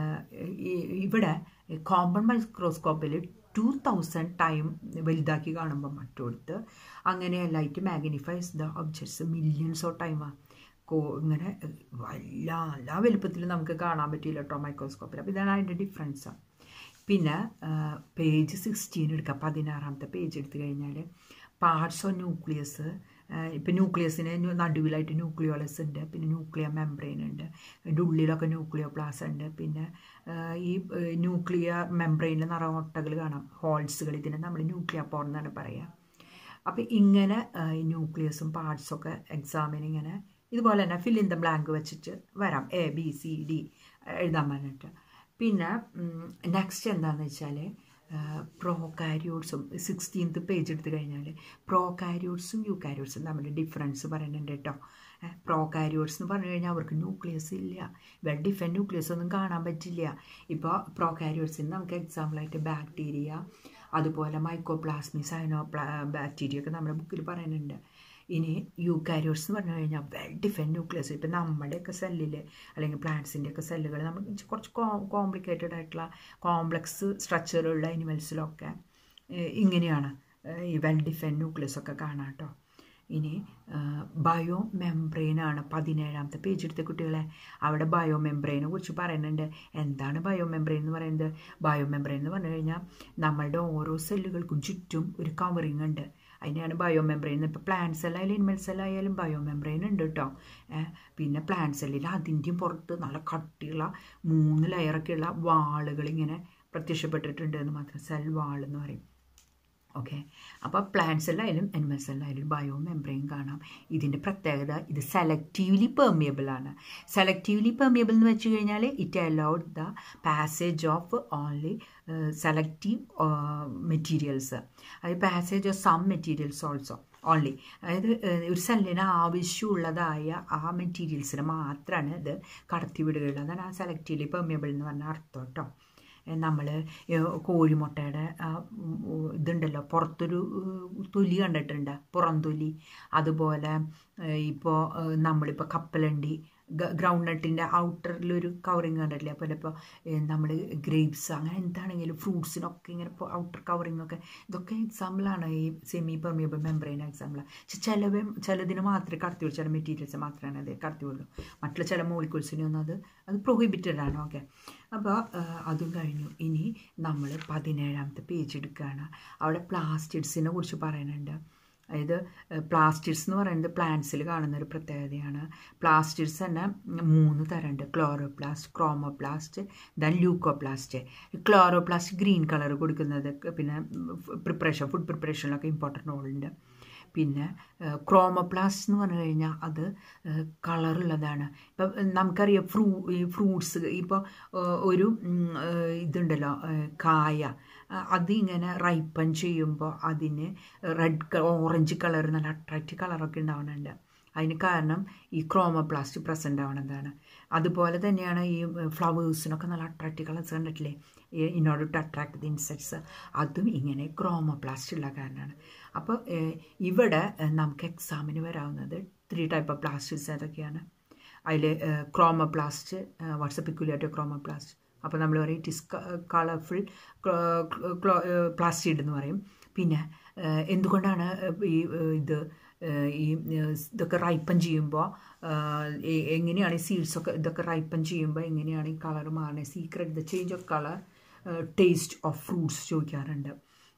ഇവിടെ കോമ്പൺ മൈക്രോസ്കോപ്പിൽ ടു തൗസൻഡ് ടൈം വലുതാക്കി കാണുമ്പോൾ മറ്റോടത്ത് അങ്ങനെ light magnifies the objects millions of ടൈമാണ് കോ ഇങ്ങനെ എല്ലാ എല്ലാ വലുപ്പത്തിലും നമുക്ക് കാണാൻ പറ്റില്ല കേട്ടോ മൈക്രോസ്കോപ്പിൽ അപ്പോൾ ഇതാണ് അതിൻ്റെ ഡിഫറൻസ് പിന്നെ പേജ് സിക്സ്റ്റീൻ എടുക്കുക പതിനാറാമത്തെ പേജ് എടുത്തു കഴിഞ്ഞാൽ പാർട്സ് ഓഫ് ന്യൂക്ലിയസ് ഇപ്പം ന്യൂക്ലിയസിന് നടുവിലായിട്ട് ന്യൂക്ലിയോളസ് ഉണ്ട് പിന്നെ ന്യൂക്ലിയർ മെംബ്രെയിൻ ഉണ്ട് അതിൻ്റെ ഉള്ളിലൊക്കെ ന്യൂക്ലിയോ പ്ലാസ് ഉണ്ട് പിന്നെ ഈ ന്യൂക്ലിയർ മെംബ്രെയിനിൽ നിറവൊട്ടകൾ കാണാം ഹോൾസുകൾ ഇതിനെ നമ്മൾ ന്യൂക്ലിയർ പോർ എന്നാണ് പറയുക അപ്പോൾ ഇങ്ങനെ ന്യൂക്ലിയസും പാർട്സൊക്കെ എക്സാമിന് ഇങ്ങനെ ഇതുപോലെ തന്നെ ഫിൽ ഇൻ ദ ബ്ലാങ്ക് വെച്ചിട്ട് വരാം എ ബി സി ഡി എഴുതാൻ പറഞ്ഞിട്ട് പിന്നെ നെക്സ്റ്റ് എന്താണെന്ന് വെച്ചാൽ പ്രോകാരിയോട്സും സിക്സ്റ്റീൻത്ത് പേജ് എടുത്തു കഴിഞ്ഞാൽ പ്രോകാരിയോട്സും യൂകാരിയോട്സും തമ്മിൽ ഡിഫറൻസ് പറയുന്നുണ്ട് കേട്ടോ പ്രോകാരിയോട്സ് എന്ന് പറഞ്ഞു കഴിഞ്ഞാൽ അവർക്ക് ന്യൂക്ലിയസ് ഇല്ല വെൽ ഡിഫൻ ന്യൂക്ലിയസ് ഒന്നും കാണാൻ പറ്റില്ല ഇപ്പോൾ പ്രോകാരിയോട്സിന് നമുക്ക് എക്സാമ്പിളായിട്ട് ബാക്ടീരിയ അതുപോലെ മൈക്കോപ്ലാസ്മി സൈനോ ബാക്ടീരിയ ഒക്കെ നമ്മുടെ ബുക്കിൽ പറയുന്നുണ്ട് ഇനി യൂക്കാരിയോട്സ് എന്ന് പറഞ്ഞു കഴിഞ്ഞാൽ വെൽ ഡിഫൻ ന്യൂക്ലിയസ് ഇപ്പം നമ്മുടെയൊക്കെ സെല്ലിൽ അല്ലെങ്കിൽ പ്ലാന്റ്സിൻ്റെ ഒക്കെ സെല്ലുകൾ നമ്മൾ കുറച്ച് കോംപ്ലിക്കേറ്റഡ് ആയിട്ടുള്ള കോംപ്ലക്സ് സ്ട്രക്ചറുള്ള അനിമൽസിലൊക്കെ ഇങ്ങനെയാണ് ഈ വെൽ ഡിഫൻ ന്യൂക്ലിയസ് ഒക്കെ കാണാം കേട്ടോ ഇനി ബയോ മെംബ്രെയിനാണ് പതിനേഴാമത്തെ പേജ് എടുത്ത കുട്ടികളെ അവിടെ ബയോ മെംബ്രെയിനെ കുറിച്ച് പറയുന്നുണ്ട് എന്താണ് ബയോ മെംബ്രെയിൻ എന്ന് പറയുന്നത് ബയോ മെംബ്രെയിൻ എന്ന് പറഞ്ഞു കഴിഞ്ഞാൽ നമ്മളുടെ ഓരോ സെല്ലുകൾക്കും ചുറ്റും ഒരു കവറിങ് ഉണ്ട് അതിനെയാണ് ബയോ മെംബ്രെയിൻ ഇപ്പോൾ പ്ലാന്റ് സെല്ലായാലും ഇനിമൽ സെല്ലായാലും ബയോ മെംബ്രെയിൻ ഉണ്ട് കേട്ടോ പിന്നെ പ്ലാന്റ് സെല്ലിൽ അതിൻ്റെയും പുറത്ത് നല്ല കട്ടിയുള്ള മൂന്ന് ലെയറൊക്കെയുള്ള വാളുകൾ ഇങ്ങനെ പ്രത്യക്ഷപ്പെട്ടിട്ടുണ്ട് എന്ന് മാത്രം സെൽ വാൾ എന്ന് പറയും ഓക്കെ അപ്പോൾ പ്ലാന്റ് സെല്ലായാലും അനിമൽ സെല്ലായാലും ബയോ മെംബ്രെയിൻ കാണാം ഇതിൻ്റെ പ്രത്യേകത ഇത് സെലക്റ്റീവ്ലി പെർമിയബിൾ ആണ് സെലക്റ്റീവ്ലി പെർമിയബിൾ എന്ന് വെച്ച് കഴിഞ്ഞാൽ it allowed the passage of only selective materials അത് passage of some materials also only അതായത് ഒരു സെല്ലിന് ആവശ്യമുള്ളതായ ആ മെറ്റീരിയൽസിന് മാത്രമാണ് ഇത് കടത്തിവിടുകയുള്ളൂ അതാണ് ആ സെലക്റ്റീവ്ലി പെർമിയബിൾ എന്ന് പറഞ്ഞ അർത്ഥം കേട്ടോ നമ്മൾ കോഴിമുട്ടയുടെ ഇതുണ്ടല്ലോ പുറത്തൊരു തൊലി കണ്ടിട്ടുണ്ട് പുറംതൊലി അതുപോലെ ഇപ്പോൾ നമ്മളിപ്പോൾ കപ്പലണ്ടി ഗ്രൗണ്ട് നട്ടിൻ്റെ ഔട്ടറിലൊരു കവറിങ് കണ്ടിട്ടില്ലേ അപ്പോൾ ഇപ്പോൾ നമ്മൾ ഗ്രേപ്സ് അങ്ങനെ എന്താണെങ്കിലും ഫ്രൂട്ട്സിനൊക്കെ ഇങ്ങനെ ഇപ്പോൾ ഔട്ടർ കവറിങ് ഒക്കെ ഇതൊക്കെ എക്സാമ്പിളാണ് ഈ സെമി പെർമിയബിൾ മെമ്പറൈൻ എക്സാമ്പിൾ പക്ഷെ ചിലവ് ചിലതിന് മാത്രമേ കടത്തി വിടും ചില മെറ്റീരിയൽസ് മാത്രമാണ് അത് കടത്തി വിടുള്ളൂ മറ്റുള്ള ചില മോളിക്യൂൾസിനൊന്നും അത് അത് പ്രൊഹിബിറ്റഡ് ആണ് ഓക്കെ അപ്പോൾ അതും കഴിഞ്ഞു ഇനി നമ്മൾ പതിനേഴാമത്തെ പേജ് എടുക്കുകയാണ് അവിടെ പ്ലാസ്റ്റിഡ്സിനെ കുറിച്ച് പറയുന്നുണ്ട് അതായത് പ്ലാസ്റ്റിഡ്സ് എന്ന് പറയുന്നത് പ്ലാന്റ്സിൽ കാണുന്ന ഒരു പ്രത്യേകതയാണ് പ്ലാസ്റ്റിഡ്സ് തന്നെ മൂന്ന് തരമുണ്ട് chloroplast chromoplast then leucoplast chloroplast green colour കൊടുക്കുന്നത് പിന്നെ പ്രിപ്പറേഷൻ ഫുഡ് പ്രിപ്പറേഷനിലൊക്കെ ഇമ്പോർട്ടൻ്റ് റോളുണ്ട് പിന്നെ ക്രോമോപ്ലാസ്റ്റ് എന്ന് പറഞ്ഞു കഴിഞ്ഞാൽ അത് കളറുള്ളതാണ് ഇപ്പം നമുക്കറിയാം ഫ്രൂ ഈ ഫ്രൂട്ട്സ് ഇപ്പോൾ ഒരു ഇതുണ്ടല്ലോ കായ അത് ഇങ്ങനെ റൈപ്പൻ ചെയ്യുമ്പോൾ അതിന് റെഡ് ഓറഞ്ച് കളർ നല്ല അട്രാക്റ്റീവ് കളറൊക്കെ ഉണ്ടാവുന്നുണ്ട് അതിന് കാരണം ഈ ക്രോമോപ്ലാസ്റ്റ് പ്രസൻ്റ് ആവണതാണ് അതുപോലെ തന്നെയാണ് ഈ ഫ്ലവേഴ്സിനൊക്കെ നല്ല അട്രാക്റ്റീവ് കളേഴ്സ് കണ്ടിട്ടില്ലേ in order to attract the insects അതും ഇങ്ങനെ ക്രോമോപ്ലാസ്റ്റ് ഉള്ള കാരണമാണ് അപ്പോൾ ഇവിടെ നമുക്ക് എക്സാമിന് വരാവുന്നത് ത്രീ ടൈപ്പ് ഓഫ് പ്ലാസ്റ്റിക്സ് ഏതൊക്കെയാണ് അതിൽ ക്രോമോപ്ലാസ്റ്റ് വാട്സപ്പ് പിക്കുലേറ്റർ ക്രോമോപ്ലാസ്റ്റ് അപ്പോൾ നമ്മൾ പറയും ഇറ്റ് ഇസ് കളർഫുൾ പ്ലാസ്റ്റിഡ് എന്ന് പറയും പിന്നെ എന്തുകൊണ്ടാണ് ഈ ഇത് ഈ ഇതൊക്കെ റൈപ്പൻ ചെയ്യുമ്പോൾ എങ്ങനെയാണ് ഈ സീഡ്സൊക്കെ ഇതൊക്കെ റൈപ്പൻ ചെയ്യുമ്പോൾ എങ്ങനെയാണ് ഈ കളർ മാറുന്നത് secret the change of colour taste of fruits ചോദിക്കാറുണ്ട്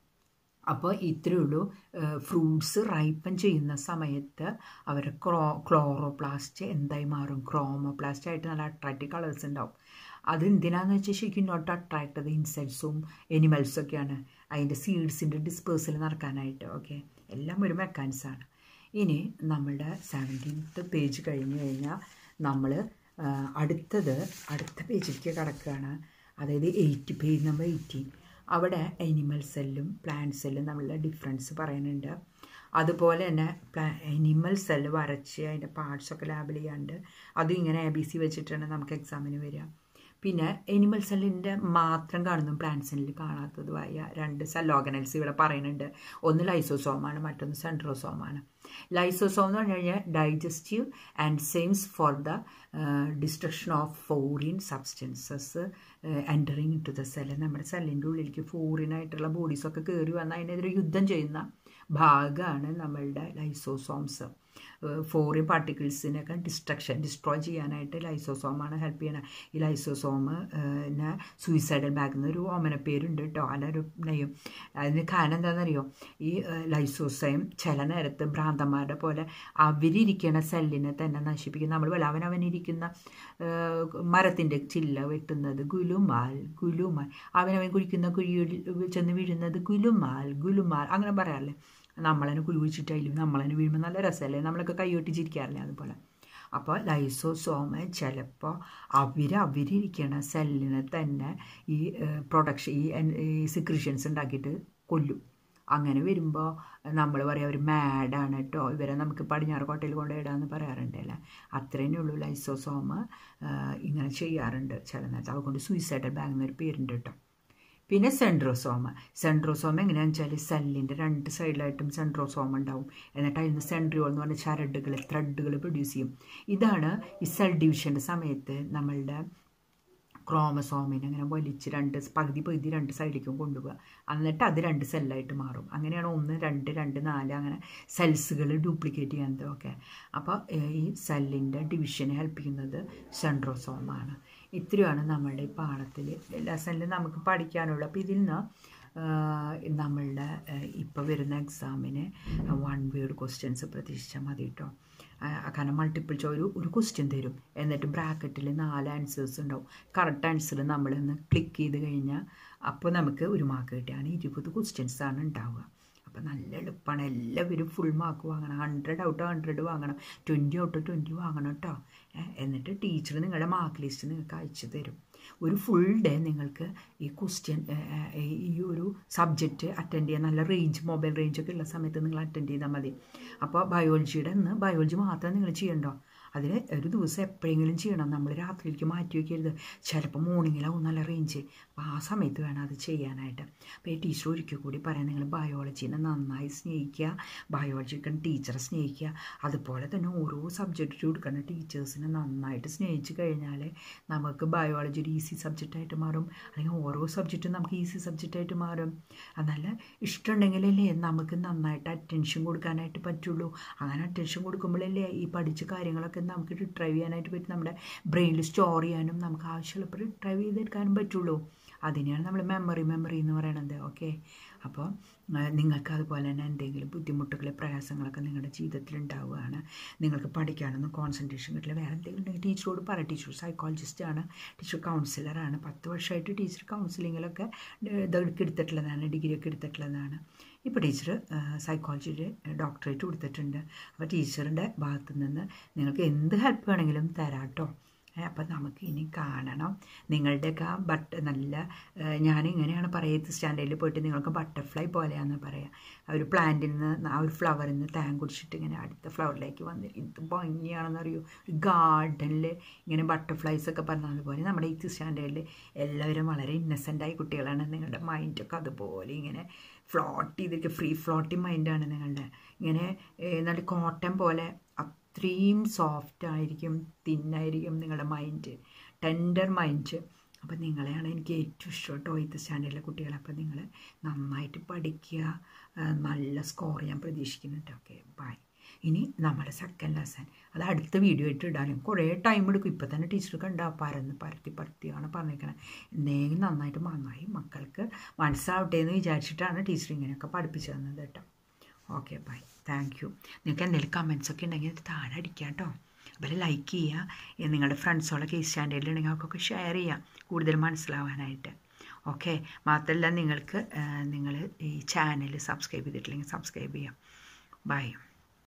അപ്പോൾ ഇത്രയേ ഉള്ളൂ ഫ്രൂട്ട്സ് റൈപ്പൻ ചെയ്യുന്ന സമയത്ത് അവർ ക്രോ ക്ലോറോപ്ലാസ്റ്റ് എന്തായി മാറും ക്രോമോപ്ലാസ്റ്റ് ആയിട്ട് നല്ല അട്രാക്റ്റീവ് കളേഴ്സ് ഉണ്ടാവും അത് എന്തിനാന്ന് വെച്ചാൽ ശരിക്കും നോട്ട് അട്രാക്ട് ചെയ്ത് ഇൻസെക്ട്സും എനിമൽസും ഒക്കെയാണ് അതിൻ്റെ സീഡ്സിൻ്റെ ഡിസ്പേഴ്സൽ നടക്കാനായിട്ട് ഓക്കെ എല്ലാം ഒരു മെക്കാനിസാണ് ഇനി നമ്മളുടെ സെവൻറ്റീൻത്ത് പേജ് കഴിഞ്ഞ് കഴിഞ്ഞാൽ നമ്മൾ അടുത്തത് അടുത്ത പേജിലേക്ക് കിടക്കുകയാണ് അതായത് എയ്റ്റ് പേജ് നമ്പർ എയ്റ്റീൻ അവിടെ അനിമൽ സെല്ലും പ്ലാന്റ് സെല്ലും തമ്മിലുള്ള ഡിഫറൻസ് പറയുന്നുണ്ട് അതുപോലെ തന്നെ പ്ലാ അനിമൽ സെല്ല് വരച്ച് അതിൻ്റെ പാർട്സൊക്കെ ലാബിൽ ചെയ്യാണ്ട് അതും ഇങ്ങനെ എ ബി സി വെച്ചിട്ടാണ് നമുക്ക് എക്സാമിന് വരിക പിന്നെ എനിമൽ സെല്ലിൻ്റെ മാത്രം കാണുന്നു പ്ലാന്റ് സെല്ലിൽ കാണാത്തതുമായ രണ്ട് സെൽ ഓർഗനൽസ് ഇവിടെ പറയുന്നുണ്ട് ഒന്ന് ലൈസോസോമാണ് മറ്റൊന്ന് സെൻട്രോസോമാണ് ലൈസോസോം എന്ന് പറഞ്ഞു കഴിഞ്ഞാൽ ഡൈജസ്റ്റീവ് ആൻഡ് സെയിംസ് for the destruction of foreign substances entering to the cell നമ്മുടെ സെല്ലിൻ്റെ ഉള്ളിലേക്ക് ഫോറിനായിട്ടുള്ള ബോഡീസൊക്കെ കയറി വന്ന് അതിനെതിരെ യുദ്ധം ചെയ്യുന്ന ഭാഗമാണ് നമ്മളുടെ ലൈസോസോംസ് ഫോറിൻ പാർട്ടിക്കിൾസിനൊക്കെ ഡിസ്ട്രക്ഷൻ ഡിസ്ട്രോയ് ചെയ്യാനായിട്ട് ലൈസോസോമാണ് ഹെൽപ്പ് ചെയ്യണത് ഈ ലൈസോസോം പിന്നെ സൂയിസൈഡൽ ബാഗ് എന്നൊരു ഓമന പേരുണ്ട് കേട്ടോ അല്ലൊരു നെയ്യും അതിന് കാരണം എന്താണെന്നറിയോ ഈ ലൈസോസോം ചില നേരത്ത് ഭ്രാന്തന്മാരുടെ പോലെ അവരിയ്ക്കുന്ന സെല്ലിനെ തന്നെ നശിപ്പിക്കും നമ്മൾ പോലെ അവനവനിരിക്കുന്ന മരത്തിൻ്റെ ചില്ല വെട്ടുന്നത് ഗുലുമാൽ ഗുലുമാൽ അവനവൻ കുഴിക്കുന്ന കുഴിയിൽ ചെന്ന് വീഴുന്നത് ഗുലുമാൽ ഗുലുമാൽ അങ്ങനെ പറയാറില്ലേ നമ്മളതിനെ കുഴിച്ചിട്ടായാലും നമ്മളതിന് വീഴുമ്പോൾ നല്ല രസമല്ലേ നമ്മളൊക്കെ കൈയൊട്ടി ചിരിക്കാറില്ലേ അതുപോലെ അപ്പോൾ ലൈസോസോമ് ചിലപ്പോൾ അവർ അവരിയ്ക്കണ സെല്ലിനെ തന്നെ ഈ പ്രൊഡക്ഷൻ ഈ സിക്രിഷൻസ് ഉണ്ടാക്കിയിട്ട് കൊല്ലും അങ്ങനെ വരുമ്പോൾ നമ്മൾ പറയാം അവർ മാഡാണ് കേട്ടോ ഇവരെ നമുക്ക് പടിഞ്ഞാറ് കോട്ടയിൽ കൊണ്ടുപോയിടാന്ന് പറയാറുണ്ട് അല്ലേ അത്രേനേ ഉള്ളൂ ലൈസോസോമ് ഇങ്ങനെ ചെയ്യാറുണ്ട് ചില നേരത്തെ അതുകൊണ്ട് സൂയിസൈഡൽ ബാഗ് എന്നൊരു പേരുണ്ട് കേട്ടോ പിന്നെ സെൻട്രോസോമ സെൻട്രോസോമ എങ്ങനെയാണെന്ന് വെച്ചാൽ സെല്ലിൻ്റെ രണ്ട് സൈഡിലായിട്ടും സെൻട്രോസോമ ഉണ്ടാവും എന്നിട്ട് അതിൽ നിന്ന് സെൻട്രിയോൾ എന്ന് പറഞ്ഞ ചരടുകൾ ത്രെഡുകൾ പ്രൊഡ്യൂസ് ചെയ്യും ഇതാണ് ഈ സെൽ ഡിവിഷൻ്റെ സമയത്ത് നമ്മളുടെ ക്രോമസോമിനെ ഇങ്ങനെ വലിച്ച് രണ്ട് പകുതി പകുതി രണ്ട് സൈഡിലേക്കും കൊണ്ടുപോകുക എന്നിട്ട് അത് രണ്ട് സെല്ലായിട്ട് മാറും അങ്ങനെയാണ് ഒന്ന് രണ്ട് രണ്ട് നാല് അങ്ങനെ സെൽസുകൾ ഡ്യൂപ്ലിക്കേറ്റ് ചെയ്യുന്നത് ഒക്കെ അപ്പോൾ ഈ സെല്ലിൻ്റെ ഡിവിഷനെ ഹെൽപ്പ് ചെയ്യുന്നത് സെൻട്രോസോമാണ് ഇത്രയാണ് നമ്മളുടെ ഈ പാഠത്തിൽ ലെസണിൽ നമുക്ക് പഠിക്കാനുള്ളൂ അപ്പോൾ ഇതിൽ നിന്ന് നമ്മളുടെ ഇപ്പോൾ വരുന്ന എക്സാമിന് വൺ വേർഡ് ക്വസ്റ്റ്യൻസ് പ്രതീക്ഷിച്ചാൽ മതി കേട്ടോ കാരണം മൾട്ടിപ്പിൾ ചോ ഒരു ഒരു ക്വസ്റ്റ്യൻ തരും എന്നിട്ട് ബ്രാക്കറ്റിൽ നാല് ആൻസേഴ്സ് ഉണ്ടാവും കറക്റ്റ് ആൻസർ നമ്മളൊന്ന് ക്ലിക്ക് ചെയ്ത് കഴിഞ്ഞാൽ അപ്പോൾ നമുക്ക് ഒരു മാർക്ക് കിട്ടിയാണ് ഇരുപത് ക്വസ്റ്റ്യൻസ് ആണ് ഉണ്ടാവുക അപ്പോൾ നല്ല എളുപ്പമാണ് എല്ലാവരും ഫുൾ മാർക്ക് വാങ്ങണം ഹൺഡ്രഡ് ഔട്ട് ഹൺഡ്രഡ് വാങ്ങണം ട്വൻറ്റി ഔട്ട് ട്വൻറ്റി വാങ്ങണം കേട്ടോ എന്നിട്ട് ടീച്ചർ നിങ്ങളുടെ മാർക്ക് ലിസ്റ്റ് നിങ്ങൾക്ക് അയച്ചു തരും ഒരു ഫുൾ ഡേ നിങ്ങൾക്ക് ഈ ക്വസ്റ്റ്യൻ ഈ ഒരു സബ്ജക്റ്റ് അറ്റൻഡ് ചെയ്യാൻ നല്ല റേഞ്ച് മൊബൈൽ റേഞ്ചൊക്കെ ഉള്ള സമയത്ത് നിങ്ങൾ അറ്റൻഡ് ചെയ്താൽ മതി അപ്പോൾ ബയോളജിയുടെ ഇന്ന് ബയോളജി മാത്രം നിങ്ങൾ ചെയ്യണ്ടോ അതിൽ ഒരു ദിവസം എപ്പോഴെങ്കിലും ചെയ്യണം നമ്മൾ രാത്രിയിലേക്ക് മാറ്റി വയ്ക്കരുത് ചിലപ്പോൾ മോർണിംഗിലാവും നല്ല റേഞ്ച് അപ്പോൾ ആ സമയത്ത് വേണം അത് ചെയ്യാനായിട്ട് അപ്പോൾ ഈ ടീച്ചർ ഒരിക്കൽ കൂടി പറയാം നിങ്ങൾ ബയോളജീനെ നന്നായി സ്നേഹിക്കുക ബയോളജിക്കൽ ടീച്ചറെ സ്നേഹിക്കുക അതുപോലെ തന്നെ ഓരോ സബ്ജക്റ്റ് കൊടുക്കുന്ന ടീച്ചേഴ്സിനെ നന്നായിട്ട് സ്നേഹിച്ച് കഴിഞ്ഞാൽ നമുക്ക് ബയോളജി ഒരു ഈസി സബ്ജക്റ്റായിട്ട് മാറും അല്ലെങ്കിൽ ഓരോ സബ്ജക്റ്റും നമുക്ക് ഈസി സബ്ജക്റ്റായിട്ട് മാറും അതല്ല ഇഷ്ടമുണ്ടെങ്കിലല്ലേ നമുക്ക് നന്നായിട്ട് അറ്റൻഷൻ കൊടുക്കാനായിട്ട് പറ്റുള്ളൂ അങ്ങനെ അറ്റൻഷൻ കൊടുക്കുമ്പോഴല്ലേ ഈ പഠിച്ച കാര്യങ്ങളൊക്കെ നമുക്ക് റിട്രൈവ് ചെയ്യാനായിട്ട് പറ്റും നമ്മുടെ ബ്രെയിനിൽ സ്റ്റോർ ചെയ്യാനും നമുക്ക് ആവശ്യമുള്ളപ്പോൾ റിട്രൈവ് ചെയ്തെടുക്കാനും പറ്റുള്ളൂ അതിനെയാണ് നമ്മൾ മെമ്മറി മെമ്മറി എന്ന് പറയണത് ഓക്കെ അപ്പോൾ നിങ്ങൾക്ക് അതുപോലെ തന്നെ എന്തെങ്കിലും ബുദ്ധിമുട്ടുകൾ പ്രയാസങ്ങളൊക്കെ നിങ്ങളുടെ ജീവിതത്തിൽ ഉണ്ടാവുകയാണ് നിങ്ങൾക്ക് പഠിക്കാനൊന്നും കോൺസെൻട്രേഷൻ കിട്ടില്ല വേറെ എന്തെങ്കിലും ഉണ്ടെങ്കിൽ ടീച്ചറോട് പറ ടീച്ചർ സൈക്കോളജിസ്റ്റാണ് ടീച്ചർ കൗൺസിലറാണ് പത്ത് വർഷമായിട്ട് ടീച്ചർ കൗൺസിലിങ്ങിലൊക്കെ ഇതൊക്കെ എടുത്തിട്ടുള്ളതാണ് ഡിഗ്രിയൊക്കെ എടുത്തിട്ടുള്ളതാണ് ഇപ്പോൾ ടീച്ചർ സൈക്കോളജിയുടെ ഡോക്ടറേറ്റ് കൊടുത്തിട്ടുണ്ട് അപ്പോൾ ടീച്ചറിൻ്റെ ഭാഗത്തു നിന്ന് നിങ്ങൾക്ക് എന്ത് ഹെൽപ്പ് വേണമെങ്കിലും തരാം കേട്ടോ അപ്പം നമുക്ക് ഇനി കാണണം നിങ്ങളുടെയൊക്കെ ആ ബട്ട നല്ല ഞാനിങ്ങനെയാണ് പറയുക സ്റ്റാൻഡേർഡിൽ പോയിട്ട് നിങ്ങൾക്ക് ബട്ടർഫ്ലൈ പോലെയാണെന്ന് പറയാം ആ ഒരു പ്ലാന്റിൽ നിന്ന് ആ ഒരു ഫ്ലവറിൽ നിന്ന് താൻ കുടിച്ചിട്ട് ഇങ്ങനെ അടുത്ത ഫ്ലവറിലേക്ക് വന്ന് ഇത് ഭംഗിയാണെന്ന് അറിയൂ ഒരു ഗാർഡനിൽ ഇങ്ങനെ ബട്ടർഫ്ലൈസ് ഒക്കെ പറഞ്ഞതുപോലെ നമ്മുടെ ഈ സ്റ്റാൻഡേർഡിൽ എല്ലാവരും വളരെ ഇന്നസെൻ്റായ കുട്ടികളാണ് നിങ്ങളുടെ മൈൻഡൊക്കെ അതുപോലെ ഇങ്ങനെ ഫ്ലോട്ട് ചെയ്തിരിക്കുക ഫ്രീ ഫ്ലോട്ടിങ് മൈൻഡാണ് നിങ്ങളുടെ ഇങ്ങനെ നല്ല കോട്ടൺ പോലെ അത്രയും സോഫ്റ്റ് ആയിരിക്കും തിന്നായിരിക്കും നിങ്ങളുടെ മൈൻഡ് ടെൻഡർ മൈൻഡ് അപ്പം നിങ്ങളെയാണ് എനിക്ക് ഏറ്റവും ഇഷ്ടം കേട്ടോ ഇത് സ്റ്റാൻഡേർഡിലെ കുട്ടികളെ അപ്പം നിങ്ങൾ നന്നായിട്ട് പഠിക്കുക നല്ല സ്കോർ ഞാൻ പ്രതീക്ഷിക്കുന്നുണ്ട് ഓക്കെ ബൈ ഇനി നമ്മുടെ സെക്കൻഡ് ലെസൺ അത് അടുത്ത വീഡിയോ ആയിട്ട് ഇടാനും കുറേ ടൈം എടുക്കും ഇപ്പം തന്നെ ടീച്ചർ കണ്ട പരന്ന് പരത്തി പരത്തിയാണ് പറഞ്ഞേക്കണത് എന്തെങ്കിലും നന്നായിട്ട് നന്നായി മക്കൾക്ക് മനസ്സിലാവട്ടെ എന്ന് വിചാരിച്ചിട്ടാണ് ടീച്ചർ ഇങ്ങനെയൊക്കെ പഠിപ്പിച്ചു തന്നത് കേട്ടോ ഓക്കെ ബൈ താങ്ക് യു നിങ്ങൾക്ക് എന്തെങ്കിലും കമൻസ് ഒക്കെ ഉണ്ടെങ്കിൽ അത് താഴെ അടിക്കാം കേട്ടോ അതുപോലെ ലൈക്ക് ചെയ്യുക നിങ്ങളുടെ ഫ്രണ്ട്സോളൊക്കെ ഈ സ്റ്റാൻഡേർഡിൽ ഉണ്ടെങ്കിൽ അവർക്കൊക്കെ ഷെയർ ചെയ്യുക കൂടുതൽ മനസ്സിലാവാനായിട്ട് ഓക്കെ മാത്രമല്ല നിങ്ങൾക്ക് നിങ്ങൾ ഈ ചാനൽ സബ്സ്ക്രൈബ് ചെയ്തിട്ടില്ലെങ്കിൽ സബ്സ്ക്രൈബ് ചെയ്യാം ബൈ